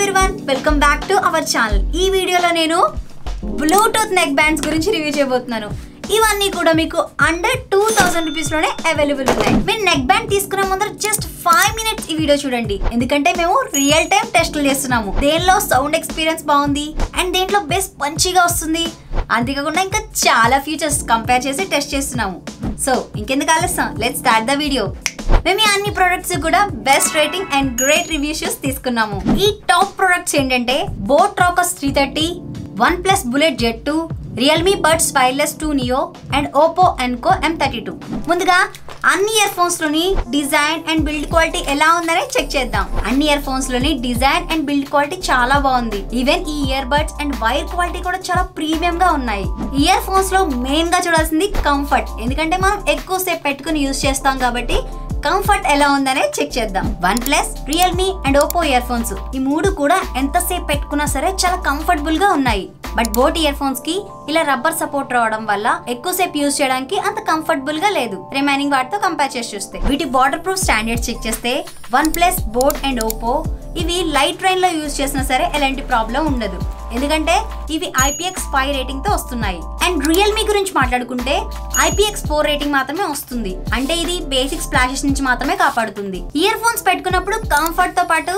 Everyone welcome back to our channel ఈ వీడియోలో నేను బ్లూటూత్ నెక్ బ్యాండ్స్ గురించి రివ్యూ చేయబోతున్నాను ఇవన్నీ కూడా మీకు అండర్ టూ థౌసండ్ రూపీస్ లోనే అవైలబుల్ ఉన్నాయి మీరు నెక్ బ్యాండ్ తీసుకునే ముందర జస్ట్ ఫైవ్ మినిట్స్ ఈ వీడియో చూడండి ఎందుకంటే మేము రియల్ టైం టెస్ట్లు చేస్తున్నాము దేనిలో సౌండ్ ఎక్స్పీరియన్స్ బాగుంది అండ్ దేంట్లో బెస్ట్ పంచిగా వస్తుంది అంతేకాకుండా ఇంకా చాలా ఫీచర్స్ కంపేర్ చేసి టెస్ట్ చేస్తున్నాము సో ఇంకెందుకు ఆలస్యం లెట్ స్టార్ట్ ద వీడియో మేము ఈ అన్ని ప్రొడక్ట్స్ కూడా best rating and great reviews తీసుకున్నాము ఈ టాప్ ప్రొడక్ట్స్ ఏంటంటే boAt Rockerz three thirty OnePlus bullet Z two Realme buds wireless two Neo and Oppo Enco M thirty two ముందుగా అన్ని ear phones లోని డిజైన్ అండ్ బిల్డ్ క్వాలిటీ ఎలా ఉందని check చేద్దాం అన్ని ఇయర్ ఫోన్స్ లోని design and build quality చాలా బాగుంది ఈవెన్ ఈ earbuds and wire quality కూడా చాలా ప్రీమియం గా ఉన్నాయి ఇయర్ ఫోన్స్ లో మెయిన్ గా చూడాల్సింది కంఫర్ట్ ఎందుకంటే మనం ఎక్కువ సేపు పెట్టుకుని యూస్ చేస్తాం కాబట్టి కంఫర్ట్ ఎలా ఉందనే చెక్ చేద్దాం OnePlus Realme and Oppo earphones ఈ మూడు కూడా ఎంతసేపు పెట్టుకున్నా సరే చాలా కంఫర్టబుల్ గా ఉన్నాయి బట్ బోట్ ఇయర్ ఫోన్స్ కి ఇలా రబ్బర్ సపోర్ట్ రావడం వల్ల ఎక్కువసేపు యూజ్ చేయడానికి అంత కంఫర్టబుల్ గా లేదు రిమైనింగ్ వాటితో కంపేర్ చేసి చూస్తే వీటి వాటర్ ప్రూఫ్ స్టాండర్డ్ చెక్ చేస్తే OnePlus boAt and Oppo ఇవి లైట్ ట్రైన్ లో యూజ్ చేసినా సరే ఎలాంటి ప్రాబ్లం ఉండదు ఎందుకంటే ఇవి ఐపీఎక్స్ ఫైవ్ రేటింగ్ తో వస్తున్నాయి అండ్ రియల్మీ గురించి మాట్లాడుకుంటే ఐపీఎక్స్ ఫోర్ రేటింగ్ మాత్రమే వస్తుంది అంటే ఇది బేసిక్ స్ప్లాషెస్ నుంచి మాత్రమే కాపాడుతుంది ఇయర్ ఫోన్స్ పెట్టుకున్నప్పుడు కంఫర్ట్ తో పాటు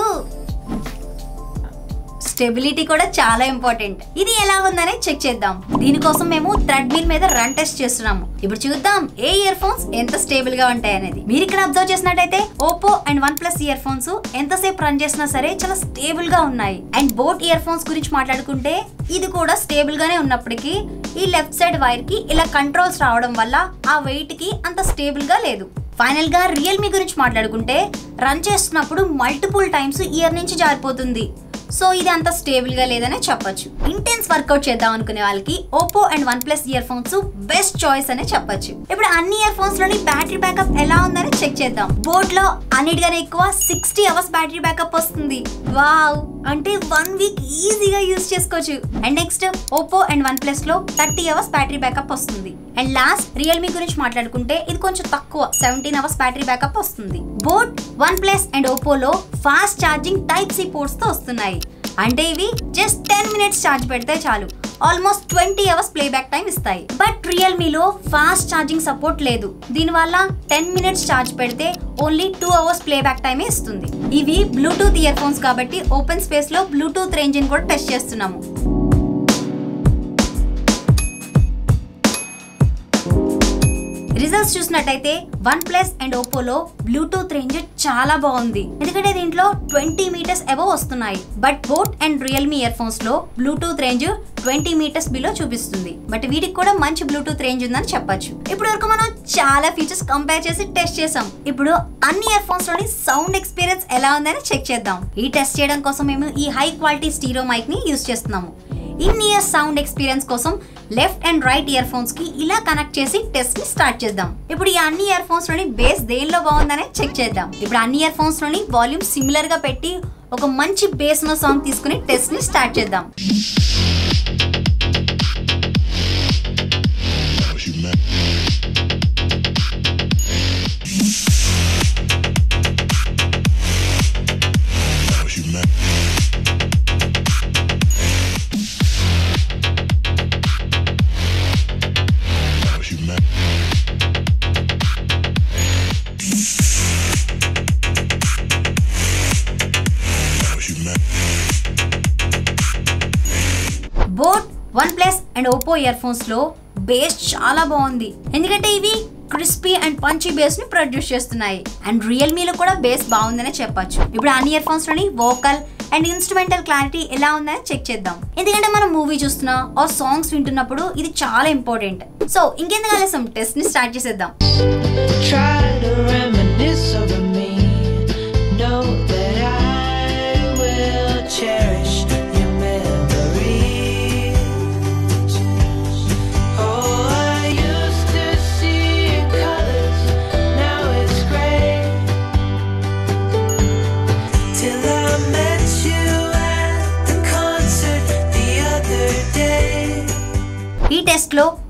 స్టెబిలిటీ కూడా చాలా ఇంపార్టెంట్ ఇది ఎలా ఉందని చెక్ చేద్దాం దీనికోసం మేము థ్రెడ్మిల్ మీద రన్ టెస్ట్ చేస్తున్నాము ఇప్పుడు చూద్దాం ఏ ఇయర్ ఫోన్స్ ఎంత స్టేబుల్ గా ఉంటాయి అనేది మీరు ఇక్కడ అబ్జర్వ్ చేసినట్టయితే Oppo and OnePlus earphones ఎంతసేపు రన్ చేసినా సరే చాలా స్టేబుల్ గా ఉన్నాయి అండ్ బోట్ ఇయర్ ఫోన్స్ గురించి మాట్లాడుకుంటే ఇది కూడా స్టేబుల్ గానే ఉన్నప్పటికీ ఈ లెఫ్ట్ సైడ్ వైర్ కి ఇలా కంట్రోల్స్ రావడం వల్ల ఆ వెయిట్ కి అంత స్టేబుల్ గా లేదు ఫైనల్ గా రియల్మీ గురించి మాట్లాడుకుంటే రన్ చేస్తున్నప్పుడు మల్టిపుల్ టైమ్స్ ఇయర్ నుంచి జారిపోతుంది సో ఇది అంత స్టేబుల్ గా లేదనే చెప్పొచ్చు ఇంటెన్స్ వర్కౌట్ చేద్దాం అనుకునే వాళ్ళకి Oppo and OnePlus earphones best choice అనే చెప్పొచ్చు ఇప్పుడు అన్ని ఇయర్ ఫోన్స్ లోని బ్యాటరీ బ్యాకప్ ఎలా ఉందని చెక్ చేద్దాం బోట్ లో అన్నిటిగానే ఎక్కువ సిక్స్టీ అవర్స్ బ్యాటరీ బ్యాకప్ వస్తుంది వావ్ అంటే వన్ వీక్ ఈజీగా యూస్ చేసుకోవచ్చు and next Oppo and OnePlus లో థర్టీ అవర్స్ బ్యాటరీ బ్యాకప్ వస్తుంది అండ్ లాస్ట్ రియల్మీ గురించి మాట్లాడుకుంటే ఇది కొంచెం తక్కువ సెవెంటీన్ అవర్స్ బ్యాటరీ బ్యాకప్ వస్తుంది boAt OnePlus and ఓపోలో fast charging type C ports తో వస్తున్నాయి అంటే ఇవి జస్ట్ టెన్ మినిట్స్ ఛార్జ్ పెడితే చాలు almost twenty hours playback time ఇస్తాయి బట్ రియల్మీలో ఫాస్ట్ ఛార్జింగ్ సపోర్ట్ లేదు దీనివల్ల టెన్ మినిట్స్ ఛార్జ్ పెడితే ఓన్లీ టూ అవర్స్ ప్లేబ్యాక్ టైమే ఇస్తుంది ఇవి బ్లూటూత్ ఇయర్ ఫోన్స్ కాబట్టి ఓపెన్ స్పేస్ లో బ్లూటూత్ రేంజ్ కూడా టెస్ట్ చేస్తున్నాము రిజల్ట్స్ చూసినట్టయితే వన్ ప్లస్ అండ్ ఓపోలో బ్లూటూత్ రేంజ్ చాలా బాగుంది ఎందుకంటే దీంట్లో ట్వంటీ మీటర్స్ అబవ్ వస్తున్నాయి but boAt and Realme earphones లో Bluetooth range twenty metres below చూపిస్తుంది బట్ వీటికి కూడా మంచి బ్లూటూత్ రేంజ్ ఉందని చెప్పొచ్చు ఇప్పుడు వరకు మనం చాలా ఫీచర్స్ కంపేర్ చేసి టెస్ట్ చేసాం ఇప్పుడు అన్ని ఇయర్ ఫోన్స్ లోని సౌండ్ ఎక్స్పీరియన్స్ ఎలా ఉందని చెక్ చేద్దాం ఈ టెస్ట్ చేయడం కోసం మేము ఈ హై క్వాలిటీ స్టీరో మైక్ ని యూస్ చేస్తున్నాము ఇన్ ఇయర్ సౌండ్ ఎక్స్పీరియన్స్ కోసం left and right earphones కి ఇలా కనెక్ట్ చేసి టెస్ట్ ని స్టార్ట్ చేద్దాం ఇప్పుడు ఈ అన్ని ఇయర్ ఫోన్స్ లోని బేస్ దేనిలో బాగుందనే చెక్ చేద్దాం ఇప్పుడు అన్ని ఇయర్ ఫోన్స్ లోని వాల్యూమ్ సిమిలర్ గా పెట్టి ఒక మంచి బేస్ ఉన్న సాంగ్ తీసుకుని టెస్ట్ ని స్టార్ట్ చేద్దాం boAt OnePlus and Oppo earphones లో బేస్ చాలా బాగుంది ఎందుకంటే ఇవి క్రిస్పీ అండ్ పంచీ బేస్ ని ప్రొడ్యూస్ చేస్తున్నాయి అండ్ రియల్మీలో కూడా బేస్ బాగుందనే చెప్పొచ్చు ఇప్పుడు అన్ని ఇయర్ ఫోన్స్ లోని వోకల్ అండ్ ఇన్స్ట్రుమెంటల్ క్లారిటీ ఎలా ఉందని చెక్ చేద్దాం ఎందుకంటే మనం మూవీ చూస్తున్నా ఆ సాంగ్స్ వింటున్నప్పుడు ఇది చాలా ఇంపార్టెంట్ సో ఇంకెందుకు ఆలస్యం టెస్ట్ ని స్టార్ట్ చేసేద్దాం Try to reminisce over me. Know that I will cherish your memories. Oh, I used to see in colors, now it's gray. Till I met you at the concert the other day. ఈ test లో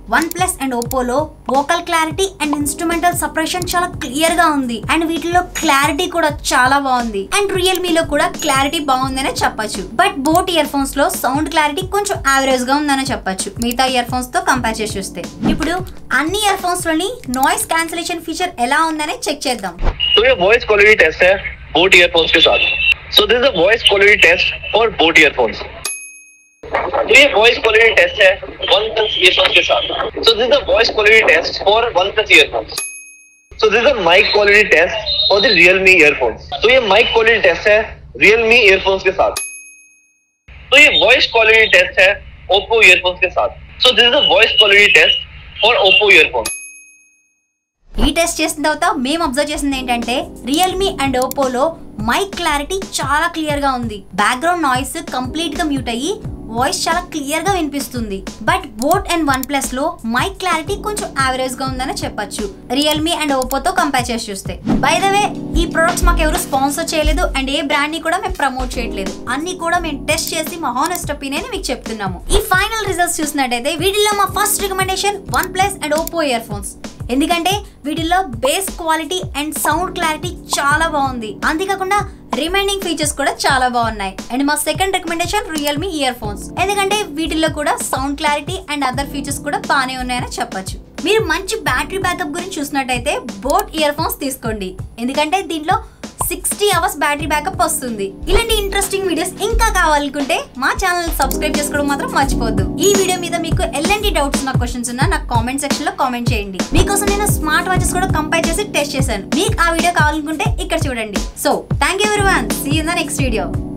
OnePlus and ఓపోలో vocal clarity and instrumental separation చాలా clear గా ఉంది and వీటిలో clarity కూడా చాలా బాగుంది అండ్ రియల్మీ లో కూడా క్లారిటీ బాగుందనే చెప్పొచ్చు బట్ బోట్ ఇయర్ ఫోన్స్ లో సౌండ్ క్లారిటీ కొంచెం యావరేజ్ గా ఉందనే చెప్పొచ్చు మిగతా ఇయర్ ఫోన్స్ తో కంపేర్ చేసి చూస్తే ఇప్పుడు అన్ని ఇయర్ ఫోన్స్ లోని నాయిస్ క్యాన్సిలేషన్ ఫీచర్ ఎలా ఉందనే చెక్ చేద్దాం तो ये वॉइस क्वालिटी टेस्ट है बोट ईयरफोन्स के साथ so this is voice quality test for boAt earphones तो ये वॉइस क्वालिटी टेस्ट है वन प्लस ईयरफोन्स के साथ so this is voice quality test for OnePlus earphones so this is mic quality test for the Realme earphones तो ये mic quality test है Realme earphones के साथ तो ये वॉइस क्वालिटी टेस्ट है ओप्पो ईयरफोन्स के साथ so this is voice quality test for Oppo earphones ఈ టెస్ట్ చేసిన తర్వాత మేము అబ్జర్వ్ చేసింది ఏంటంటే రియల్మీ అండ్ ఓపోలో మైక్ క్లారిటీ చాలా క్లియర్ గా ఉంది బ్యాక్గ్రౌండ్ నాయిస్ కంప్లీట్ గా మ్యూట్ అయ్యి వాయిస్ చాలా క్లియర్ గా వినిపిస్తుంది but boAt and OnePlus లో మైక్ క్లారిటీ కొంచెం యావరేజ్ గా ఉందని చెప్పొచ్చు రియల్మీ అండ్ ఓపోతో కంపేర్ చేసి చూస్తే బై ద వే ఈ ప్రొడక్ట్స్ మాకు ఎవరు స్పాన్సర్ చేయలేదు అండ్ ఏ బ్రాండ్ ని కూడా మేము ప్రమోట్ చేయట్లేదు అన్ని కూడా మేము టెస్ట్ చేసి మా హానెస్ట్ ఒపీనియన్ మీకు చెప్తున్నాము ఈ ఫైనల్ రిజల్ట్స్ చూసినట్టయితే వీటిలో మా first recommendation OnePlus and Oppo earphones ఎందుకంటే వీటిల్లో bass quality and sound clarity చాలా బాగుంది అంతేకాకుండా రిమైనింగ్ ఫీచర్స్ కూడా చాలా బాగున్నాయి అండ్ మా second recommendation Realme earphones ఎందుకంటే వీటిల్లో కూడా sound clarity and other features కూడా బాగానే ఉన్నాయని చెప్పొచ్చు మీరు మంచి బ్యాటరీ బ్యాకప్ గురించి చూసినట్టయితే బోట్ ఇయర్ ఫోన్స్ తీసుకోండి ఎందుకంటే దీంట్లో సిక్స్టీ అవర్స్ బ్యాటరీ బ్యాకప్ వస్తుంది ఇలాంటి ఇంట్రెస్టింగ్ వీడియోస్ ఇంకా కావాలనుకుంటే మా ఛానల్ సబ్స్క్రైబ్ చేసుకోవడం మాత్రం మర్చిపోద్దు ఈ వీడియో మీద మీకు ఎలాంటి డౌట్స్ ఉన్న క్వశ్చన్స్ ఉన్నా నాకు కామెంట్ సెక్షన్ లో కామెంట్ చేయండి మీకోసం నేను స్మార్ట్ వాచెస్ కూడా కంపేర్ చేసి టెస్ట్ చేశాను మీకు ఆ వీడియో కావాలనుకుంటే ఇక్కడ చూడండి so thank you everyone see in the next video